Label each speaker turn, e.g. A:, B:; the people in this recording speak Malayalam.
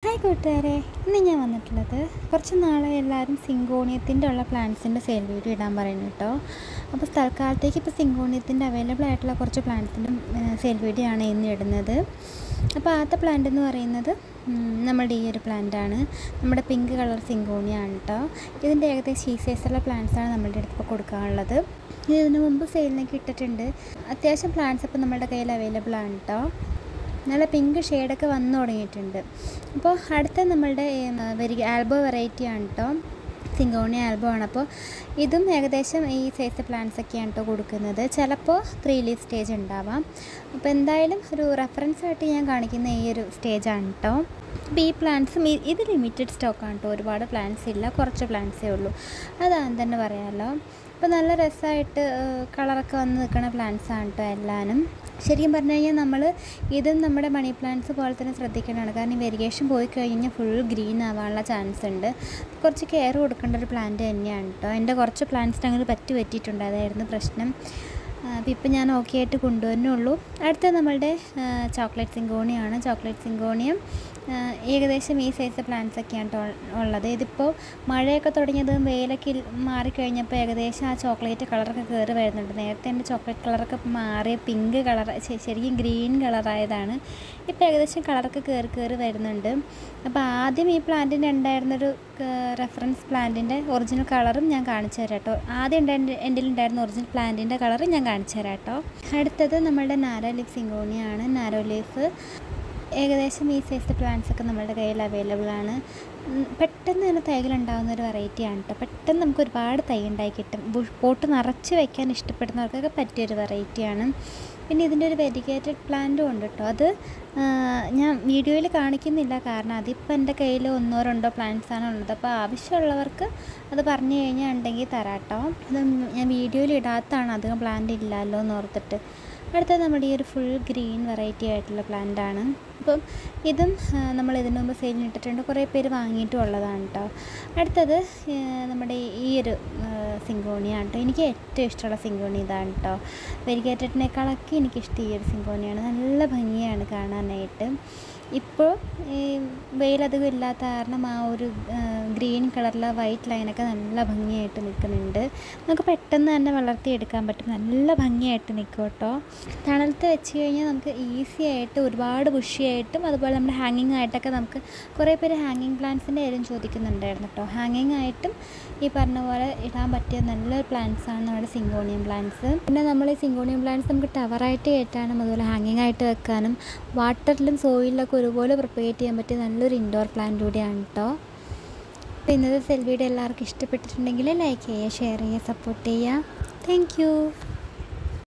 A: ഹായ് കൂട്ടുകാരെ ഇന്ന് ഞാൻ വന്നിട്ടുള്ളത് കുറച്ച് നാളെ എല്ലാവരും സിങ്കോണിയത്തിൻ്റെ ഉള്ള പ്ലാന്റ്സിൻ്റെ സെയിൽ വീഡിയോ ഇടാൻ പറയുന്നു കേട്ടോ അപ്പോൾ തൽക്കാലത്തേക്ക് ഇപ്പോൾ സിങ്കോണിയത്തിൻ്റെ അവൈലബിൾ ആയിട്ടുള്ള കുറച്ച് പ്ലാന്റ്സിൻ്റെ സെയിൽ വീഡിയോ ആണ് ഇന്ന് ഇടുന്നത് അപ്പോൾ ആദ്യത്തെ പ്ലാന്റ് എന്ന് പറയുന്നത് ഉം, നമ്മുടെ ഈ ഒരു പ്ലാന്റാണ് നമ്മുടെ പിങ്ക് കളർ സിങ്കോണിയാണ് കേട്ടോ ഇതിൻ്റെ ഏകദേശം ഈ സൈസുള്ള പ്ലാന്റ്സാണ് നമ്മളുടെ അടുത്ത് ഇപ്പോൾ കൊടുക്കാനുള്ളത് ഇത് ഇതിനു മുമ്പ് സെയിലിനൊക്കെ ഇട്ടിട്ടുണ്ട് അത്യാവശ്യം പ്ലാന്റ്സ് ഇപ്പോൾ നമ്മുടെ കയ്യിൽ അവൈലബിൾ ആണ് കേട്ടോ നല്ല പിങ്ക് ഷെയ്ഡൊക്കെ വന്നു തുടങ്ങിയിട്ടുണ്ട് അപ്പോൾ അടുത്ത നമ്മളുടെ വെരി ആൽബോ വെറൈറ്റി ആണ് കേട്ടോ സിങ്കോണി ആൽബോ ആണ് അപ്പോൾ ഇതും ഏകദേശം ഈ സൈസ് പ്ലാന്റ്സ് ഒക്കെയാണ് കേട്ടോ കൊടുക്കുന്നത് ചിലപ്പോൾ ത്രീ ലീഫ് സ്റ്റേജ് ഉണ്ടാവാം അപ്പോൾ എന്തായാലും ഒരു റെഫറൻസ് ആയിട്ട് ഞാൻ കാണിക്കുന്ന ഈ ഒരു സ്റ്റേജാണ് കേട്ടോ അപ്പോൾ ഈ പ്ലാന്റ്സും ഇത് ലിമിറ്റഡ് സ്റ്റോക്കാണ് കേട്ടോ ഒരുപാട് പ്ലാന്റ്സ് ഇല്ല കുറച്ച് പ്ലാന്റ്സേ ഉള്ളൂ അതാണ് തന്നെ പറയാമല്ലോ അപ്പോൾ നല്ല രസമായിട്ട് കളറൊക്കെ വന്ന് നിൽക്കുന്ന പ്ലാന്റ്സ് ആണ് കേട്ടോ എല്ലാനും ശരിക്കും പറഞ്ഞു കഴിഞ്ഞാൽ നമ്മൾ ഇതും നമ്മുടെ മണി പ്ലാന്റ്സ് പോലെ തന്നെ ശ്രദ്ധിക്കേണ്ടതാണ് കാരണം ഈ വെരിഗേഷൻ പോയി കഴിഞ്ഞാൽ ഫുൾ ഗ്രീൻ ആവാനുള്ള ചാൻസ് ഉണ്ട് കുറച്ച് കെയർ കൊടുക്കേണ്ട ഒരു പ്ലാന്റ് തന്നെയാണ് കേട്ടോ എൻ്റെ കുറച്ച് പ്ലാന്റ്സിന് അങ്ങനെ പറ്റി പറ്റിയിട്ടുണ്ട് അതായിരുന്നു പ്രശ്നം അപ്പോൾ ഇപ്പം ഞാൻ ഓക്കെ ആയിട്ട് കൊണ്ടുവരുന്നുള്ളൂ അടുത്ത നമ്മളുടെ ചോക്ലേറ്റ് സിങ്കോണിയാണ് ചോക്ലേറ്റ് സിങ്കോണിയം ഏകദേശം ഈ സൈസ് പ്ലാന്റ്സ് ഒക്കെയാണ് ട്ടോ ഉള്ളത് ഇതിപ്പോൾ മഴയൊക്കെ തുടങ്ങിയതും വെയിലൊക്കെ ഇൽ- മാറിക്കഴിഞ്ഞപ്പോൾ ഏകദേശം ആ ചോക്ലേറ്റ് കളറൊക്കെ കയറി വരുന്നുണ്ട് നേരത്തെ എൻ്റെ ചോക്ലേറ്റ് കളറൊക്കെ മാറി പിങ്ക് കളർ ശരിക്കും ഗ്രീൻ കളറായതാണ് ഇപ്പോൾ ഏകദേശം കളറൊക്കെ കയറി കയറി വരുന്നുണ്ട് അപ്പോൾ ആദ്യം ഈ പ്ലാന്റിൻ്റെ ഉണ്ടായിരുന്നൊരു റെഫറൻസ് പ്ലാന്റിൻ്റെ ഒറിജിനൽ കളറും ഞാൻ കാണിച്ചു തരാം കേട്ടോ ആദ്യം ഉണ്ടായിരുന്ന എൻ്റെ ഉണ്ടായിരുന്ന ഒറിജിനൽ പ്ലാന്റിൻ്റെ കളറ് ഞാൻ കാണിച്ചു തരാം കേട്ടോ അടുത്തത് നമ്മളുടെ നാരോ ലീഫ് സിങ്കോണിയാണ് നാരോ ലീഫ് ഏകദേശം ഈ സൈസ് പ്ലാന്റ്സ് ഒക്കെ നമ്മുടെ കയ്യിൽ അവൈലബിൾ ആണ് ഉം, പെട്ടെന്ന് തന്നെ തൈകൾ ഉണ്ടാകുന്ന ഒരു വെറൈറ്റിയാണ് കേട്ടോ പെട്ടെന്ന് നമുക്ക് ഒരുപാട് തൈ ഉണ്ടായി കിട്ടും ബുഷ് പോട്ട് നിറച്ച് വയ്ക്കാൻ ഇഷ്ടപ്പെടുന്നവർക്കൊക്കെ പറ്റിയൊരു വെറൈറ്റിയാണ് പിന്നെ ഇതിൻ്റെ ഒരു വെരിഗേറ്റഡ് പ്ലാന്റും ഉണ്ട് കേട്ടോ അത് ആ, ഞാൻ വീഡിയോയിൽ കാണിക്കുന്നില്ല കാരണം അതിപ്പോൾ എൻ്റെ കയ്യിൽ ഒന്നോ രണ്ടോ പ്ലാന്റ്സ് ആണ് ഉള്ളത് അപ്പോൾ ആവശ്യമുള്ളവർക്ക് അത് പറഞ്ഞു കഴിഞ്ഞാൽ ഉണ്ടെങ്കിൽ തരാം കേട്ടോ അത് ഞാൻ വീഡിയോയിൽ ഇടാത്തതാണ് അധികം പ്ലാന്റ് ഇല്ലല്ലോ എന്ന് ഓർത്തിട്ട് അടുത്തത് നമ്മുടെ ഈ ഒരു ഫുൾ ഗ്രീൻ വെറൈറ്റി ആയിട്ടുള്ള പ്ലാന്റ് ആണ് അപ്പം ഇതും ആ, നമ്മൾ ഇതിനു മുമ്പ് സെയിലിന് ഇട്ടിട്ടുണ്ട് കുറേ പേര് വാങ്ങിയിട്ടും ഉള്ളതാണ് കേട്ടോ അടുത്തത് ആ, നമ്മുടെ ഈ ഒരു സിങ്കോണിയാണ് കേട്ടോ എനിക്ക് ഏറ്റവും ഇഷ്ടമുള്ള സിങ്കോണി ഇതാണ് കേട്ടോ വെരിഗേറ്റഡിനേക്കാളൊക്കെ എനിക്കിഷ്ടം ഈ ഒരു സിങ്കോണിയാണ് നല്ല ഭംഗിയാണ് കാണാനായിട്ട് ഇപ്പോൾ ഈ വെയിലധികം ഇല്ലാത്ത കാരണം ആ ഒരു ഗ്രീൻ കളറിലെ വൈറ്റ് ലൈനൊക്കെ നല്ല ഭംഗിയായിട്ട് നിൽക്കുന്നുണ്ട് നമുക്ക് പെട്ടെന്ന് തന്നെ വളർത്തിയെടുക്കാൻ പറ്റും നല്ല ഭംഗിയായിട്ട് നിൽക്കും കേട്ടോ തണലത്ത് വെച്ച് കഴിഞ്ഞാൽ നമുക്ക് ഈസി ആയിട്ട് ഒരുപാട് ബുഷിയായിട്ടും അതുപോലെ നമ്മുടെ ഹാങ്ങിങ് ആയിട്ടൊക്കെ നമുക്ക് കുറേ പേര് ഹാങ്ങിങ് പ്ലാന്റ്സിൻ്റെ കാര്യം ചോദിക്കുന്നുണ്ടായിരുന്നു കേട്ടോ ഹാങ്ങിങ് ആയിട്ടും ഈ പറഞ്ഞ പോലെ ഇടാൻ പറ്റിയ നല്ലൊരു പ്ലാന്റ്സ് ആണ് നമ്മുടെ സിങ്കോണിയം പ്ലാന്റ്സ് പിന്നെ നമ്മൾ ഈ സിങ്കോണിയം പ്ലാന്റ്സ് നമുക്ക് ടവറായിട്ട് കയറ്റാനും അതുപോലെ ഹാങ്ങിങ് ആയിട്ട് വെക്കാനും വാട്ടറിലും സോയിലൊക്കെ ഒരുപോലെ പ്രൊപ്പഗേറ്റ് ചെയ്യാൻ പറ്റിയ നല്ലൊരു ഇൻഡോർ പ്ലാന്റ് കൂടിയാണ് കേട്ടോ അപ്പോൾ ഇന്നത്തെ സെൽ വീഡിയോ എല്ലാവർക്കും ഇഷ്ടപ്പെട്ടിട്ടുണ്ടെങ്കിൽ ലൈക്ക് ചെയ്യുക ഷെയർ ചെയ്യുക സപ്പോർട്ട് ചെയ്യുക താങ്ക്